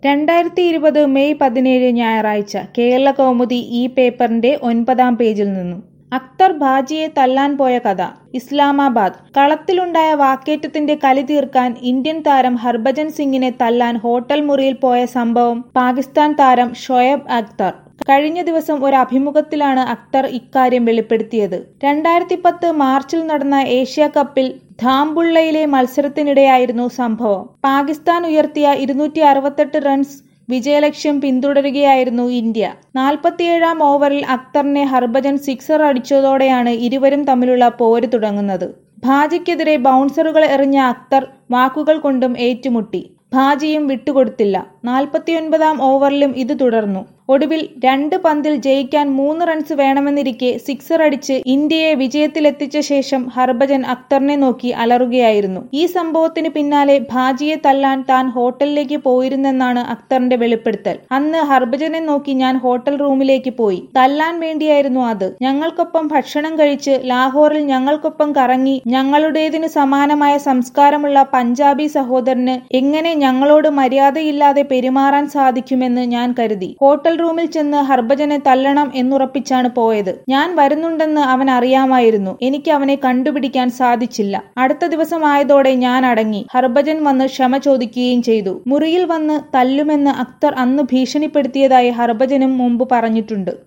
രണ്ടായിരത്തി ഇരുപത് മെയ് പതിനേഴ് ഞായറാഴ്ച കേരള കൗമുദി ഈ പേപ്പറിന്റെ ഒൻപതാം പേജിൽ നിന്നും അക്തർ ഭാജിയെ തല്ലാൻ പോയ കഥ ഇസ്ലാമാബാദ് കളത്തിലുണ്ടായ വാക്കേറ്റത്തിന്റെ കലി തീർക്കാൻ ഇന്ത്യൻ താരം ഹർഭജൻ സിംഗിനെ തല്ലാൻ ഹോട്ടൽ മുറിയിൽ പോയ സംഭവം പാകിസ്ഥാൻ താരം ഷൊയബ് അക്തർ കഴിഞ്ഞ ദിവസം ഒരു അഭിമുഖത്തിലാണ് അക്തർ ഇക്കാര്യം വെളിപ്പെടുത്തിയത് രണ്ടായിരത്തി പത്ത് മാർച്ചിൽ നടന്ന ഏഷ്യ കപ്പിൽ ധാംബുള്ളയിലെ മത്സരത്തിനിടെയായിരുന്നു സംഭവം പാകിസ്ഥാൻ ഉയർത്തിയ ഇരുന്നൂറ്റി അറുപത്തെട്ട് റൺസ് വിജയലക്ഷ്യം പിന്തുടരുകയായിരുന്നു ഇന്ത്യ നാൽപ്പത്തിയേഴാം ഓവറിൽ അക്തറിനെ ഹർഭജൻ സിക്സർ അടിച്ചതോടെയാണ് ഇരുവരും തമ്മിലുള്ള പോര് തുടങ്ങുന്നത് ഭാജിക്കെതിരെ ബൗൺസറുകൾ എറിഞ്ഞ അക്തർ വാക്കുകൾ കൊണ്ടും ഏറ്റുമുട്ടി ഭാജിയും വിട്ടുകൊടുത്തില്ല നാൽപ്പത്തിയൊൻപതാം ഓവറിലും ഇത് തുടർന്നു ഒടുവിൽ രണ്ട് പന്തിൽ ജയിക്കാൻ മൂന്ന് റൺസ് വേണമെന്നിരിക്കെ സിക്സർ അടിച്ച് ഇന്ത്യയെ വിജയത്തിലെത്തിച്ച ശേഷം ഹർഭജൻ അക്തറിനെ നോക്കി അലറുകയായിരുന്നു ഈ സംഭവത്തിന് പിന്നാലെ ഭാജിയെ തല്ലാൻ താൻ ഹോട്ടലിലേക്ക് പോയിരുന്നെന്നാണ് അക്തറിന്റെ വെളിപ്പെടുത്തൽ അന്ന് ഹർഭജനെ നോക്കി ഞാൻ ഹോട്ടൽ റൂമിലേക്ക് പോയി തല്ലാൻ വേണ്ടിയായിരുന്നു അത് ഞങ്ങൾക്കൊപ്പം ഭക്ഷണം കഴിച്ച് ലാഹോറിൽ ഞങ്ങൾക്കൊപ്പം കറങ്ങി ഞങ്ങളുടേതിനു സമാനമായ സംസ്കാരമുള്ള പഞ്ചാബി സഹോദരന് എങ്ങനെ ഞങ്ങളോട് മര്യാദയില്ലാതെ പെരുമാറാൻ സാധിക്കുമെന്ന് ഞാൻ കരുതി ഹോട്ടൽ റൂമിൽ ചെന്ന് ഹർഭജനെ തല്ലണം എന്നുറപ്പിച്ചാണ് പോയത് ഞാൻ വരുന്നുണ്ടെന്ന് അവൻ അറിയാമായിരുന്നു എനിക്ക് അവനെ കണ്ടുപിടിക്കാൻ സാധിച്ചില്ല അടുത്ത ദിവസമായതോടെ ഞാൻ അടങ്ങി ഹർഭജൻ വന്ന് ക്ഷമ ചോദിക്കുകയും ചെയ്തു മുറിയിൽ വന്ന് തല്ലുമെന്ന് അക്തർ അന്ന് ഭീഷണിപ്പെടുത്തിയതായി ഹർഭജനും മുമ്പ് പറഞ്ഞിട്ടുണ്ട്